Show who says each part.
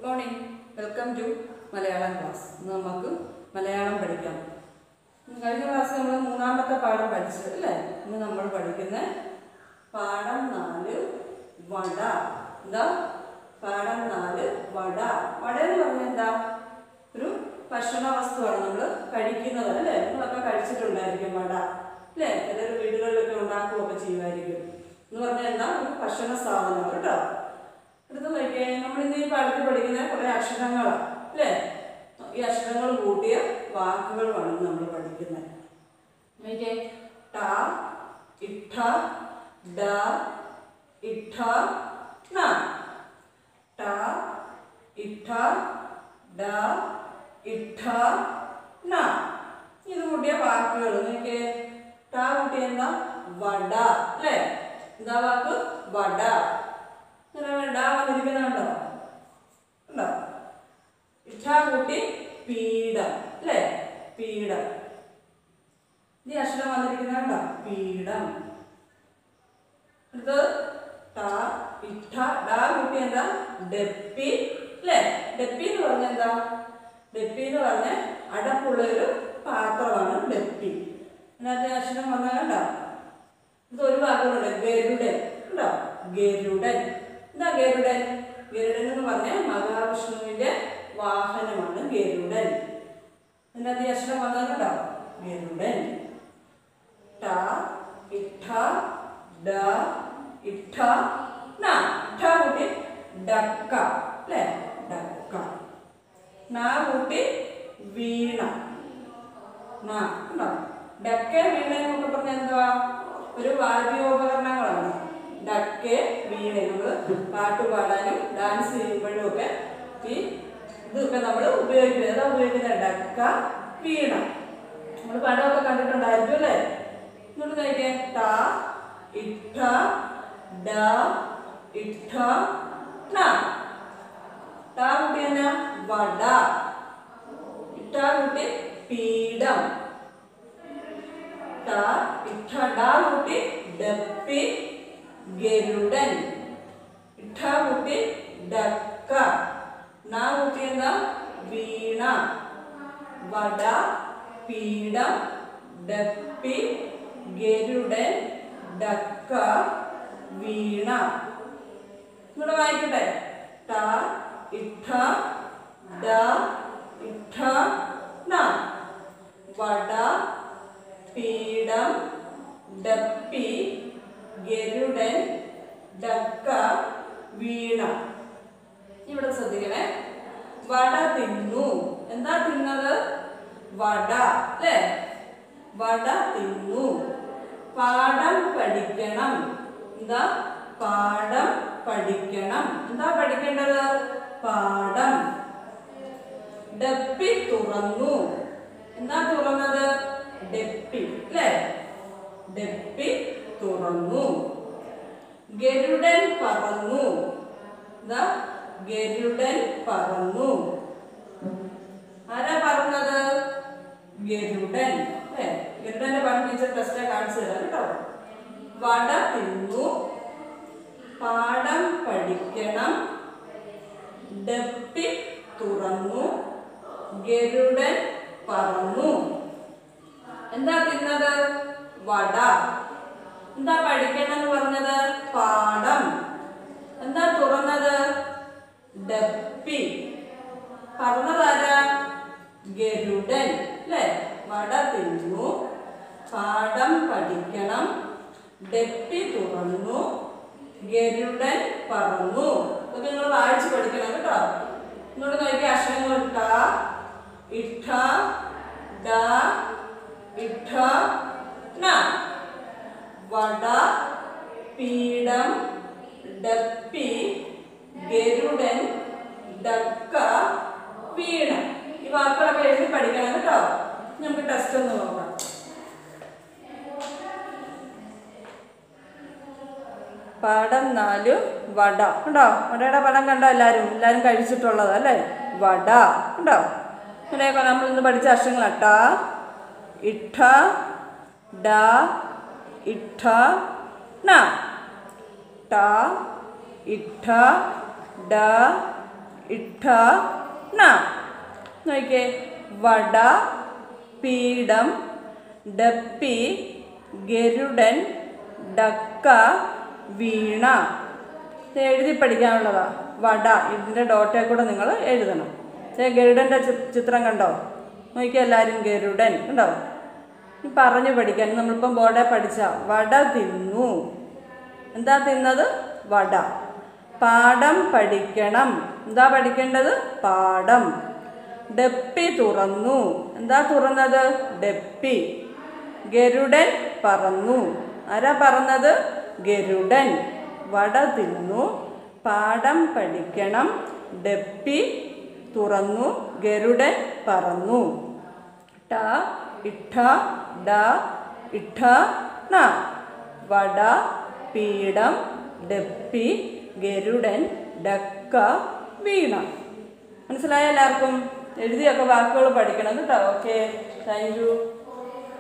Speaker 1: morning welcome to Malayalam class ഇന്ന് നമുക്ക് മലയാളം പഠിക്കാം ഉം, കഴിഞ്ഞ ക്ലാസ് നമ്മൾ മൂന്നാമത്തെ പാഠം പഠിച്ചു അല്ലേ ഇന്ന് നമ്മൾ പഠിക്കുന്ന പാഠം നാല് വട എന്താ പാഠം നാല് വട വട എന്ന് പറഞ്ഞാൽ എന്താ ഒരു ഭക്ഷണ വസ്തുവാണ് നമ്മൾ കഴിക്കുന്നത് അല്ലേ നിങ്ങളൊക്കെ കഴിച്ചിട്ടുണ്ടായിരിക്കും വട അല്ലേ ചിലർ വീടുകളിലൊക്കെ ഉണ്ടാക്കുകയൊക്കെ ചെയ്യുമായിരിക്കും എന്ന് പറഞ്ഞാൽ എന്താ ഒരു ഭക്ഷണ സാധനം കേട്ടോ അടുത്ത നോക്കിയേ നമ്മൾ ഇന്ന് ഈ പാഠത്തിൽ പഠിക്കുന്ന കുറെ അക്ഷരങ്ങളാണ് അല്ലേ ഈ അക്ഷരങ്ങൾ കൂട്ടിയ വാക്കുകളുമാണ് ഇന്ന് നമ്മൾ പഠിക്കുന്നത് നോക്കിയേ ട ഇട്ട ഡ ഇട്ട ന ട ഇട്ട ഡ ഇട്ട ന ഇത് കൂട്ടിയ വാക്കുകൾ നോക്കിയേ ട കൂട്ടിയ എന്താ വട അല്ലേ എന്താ വാക്ക് വട ഇങ്ങനെ ഡാ വന്നിരിക്കുന്നുണ്ടോ ഉണ്ടോ ഇച്ഛാ കൂട്ടി പീഠം അല്ലേ പീഠം ഈ അക്ഷരം വന്നിരിക്കുന്നുണ്ടോ പീഠം അടുത്ത് ട ഇട്ട ഡാ കൂട്ടി എന്താ ഡപ്പി അല്ലേ ഡപ്പി എന്ന് പറഞ്ഞ എന്താ ഡപ്പി എന്ന് പറഞ്ഞ അടപ്പുള്ള ഒരു പാത്രമാണ് ഡപ്പി അതിനകത്ത് ഈ അക്ഷരം വന്നാൽ കണ്ടോ ഇത് ഒരു വാക്കുകളുണ്ട് ഗരുഡൻ ഉണ്ടോ ഗരുഡൻ എന്താ ഗരുഡൻ ഗരുഡൻ എന്ന് പറഞ്ഞാൽ മഹാവിഷ്ണുവിന്റെ വാഹനമാണ് ഗരുഡൻ അതിനകത്ത് ഈ അക്ഷരം വന്നാലുണ്ടോ ഗരുഡൻ ട ഇട്ട ഡ ഇട്ട ന ഇട്ട കൂട്ടി ഡക്ക അല്ലേ ഡക്ക നാ കൂട്ടി വീണ നാ ഉണ്ടോ ഡക്കെ വീണ എന്നൊക്കെ പറഞ്ഞാൽ എന്തുവാ ഒരു വാദ്യോപകരണങ്ങളാണ് ഡക്കെ വീണ നമ്മൾ പാട്ട് പാടാനും ഡാൻസ് ചെയ്യുമ്പോഴും ഒക്കെ ഈ ഇതൊക്കെ നമ്മൾ ഉപയോഗിക്കുന്നത് ഏതാ ഉപയോഗിക്കുന്നത് ഡക്ക വീണ നമ്മൾ പടമൊക്കെ കണ്ടിട്ടുണ്ടായിരിക്കും അല്ലേ ഇങ്ങോട്ട് നോക്കിയേ ട ഇട്ട ഡ ഇട്ട ന ട കൂട്ടി എന്നാ വട ഇട്ട കൂട്ടി പീഠം ട ഇട്ട ഡ കൂട്ടി ഡപ്പി ഗരുഡൻ ഇട്ട കൂട്ടി ഡക്ക ന കൂട്ടി എന്താ വീണ വട പീഠം ഡപ്പി ഗരുഡൻ ഡക്ക വീണ ഇങ്ങോട്ട് വായിക്കട്ടെ ട ഇട്ട ഡ ഇട്ട ന വട പീഠം ഡപ്പി ഗരുഡൻ ഡക്ക വീണ ഇവിടെ ശ്രദ്ധിക്കണേ വട തിന്നു എന്താ തിന്നത് വട അല്ലേ വട തിന്നു പാഠം പഠിക്കണം എന്താ പാഠം പഠിക്കണം എന്താ പഠിക്കേണ്ടത് പാഠം ഡപ്പി തുറന്നു എന്താ തുറന്നത് ഡപ്പി അല്ലേ ഡപ്പി തുറന്നു ഗരുഡൻ പറന്നു എന്താ ഗരുഡൻ പറന്നു ആരാ പറഞ്ഞത് ഗരുഡൻ അല്ലേ ഗരുഡന്റെ പറഞ്ഞു ടീച്ചർ ടെസ്റ്റ് കാണിച്ചു തരാം കേട്ടോ വട തിന്നു പാഠം പഠിക്കണം ഡപ്പി തുറന്നു ഗരുഡൻ പറന്നു എന്താ തിന്നത് വട എന്താ പഠിക്കണം എന്ന് പറഞ്ഞത് പാഠം എന്താ തുറന്നത് ഡപ്പി പറഞ്ഞതാരാ ഗരുഡൻ അല്ലേ വട തിന്നു പാഠം പഠിക്കണം ഡപ്പി തുറന്നു ഗരുഡൻ പറന്നു ഇതൊക്കെ നിങ്ങൾ വായിച്ച് പഠിക്കണം കേട്ടോ ഇങ്ങോട്ട് നോക്കിയ അക്ഷരങ്ങൾ ഇട്ട ഇട്ട ഡ ഇട്ട ന വട പീഠം ഡപ്പി ഗരുഡൻ ഡക്ക വീണ ഈ വാക്കുകളൊക്കെ എഴുതി പഠിക്കണം കേട്ടോ നമുക്ക് ടെസ്റ്റ് ഒന്ന് നോക്കാം പാഠം നാല് വട ഉണ്ടോ വടയുടെ പടം കണ്ടോ എല്ലാവരും എല്ലാവരും കഴിച്ചിട്ടുള്ളത് അല്ലേ വട ഉണ്ടോ ഇവിടെയൊക്കെ നമ്മൾ ഇന്ന് പഠിച്ച അക്ഷരങ്ങൾ ട ഇട്ട ഡ ഇട്ട ന ട ഇട്ട ഡ ഇട്ട ണ നോക്കിയേ വട പീഠം ഡപ്പി ഗരുഡൻ ഡക്ക വീണ ഇത് എഴുതി പഠിക്കാനുള്ളതാ വട ഇതിൻ്റെ ഡോട്ടെ കൂടെ നിങ്ങൾ എഴുതണം ചേ ഗരുഡൻ്റെ ചി- ചിത്രം കണ്ടോ നോക്കിയാൽ എല്ലാവരും ഗരുഡൻ കണ്ടോ ഇനി പറഞ്ഞു പഠിക്കാൻ നമ്മളിപ്പം ബോർഡെ പഠിച്ച വട തിന്നു എന്താ തിന്നത് വട പാഠം പഠിക്കണം എന്താ പഠിക്കേണ്ടത് പാഠം ഡപ്പി തുറന്നു എന്താ തുറന്നത് ഡപ്പി ഗരുഡൻ പറന്നു ആരാ പറന്നത് ഗരുഡൻ വട തിന്നു പാഠം പഠിക്കണം ഡപ്പി തുറന്നു ഗരുഡൻ പറന്നു ട ഇട്ട ഡ ഇട്ട ണ വട പീഠം ഡപ്പി ഗരുഡൻ ഡക്ക വീണ മനസ്സിലായ എല്ലാവർക്കും എഴുതിയൊക്കെ വാക്കുകൾ പഠിക്കണം കേട്ടോ ഓക്കെ താങ്ക് യു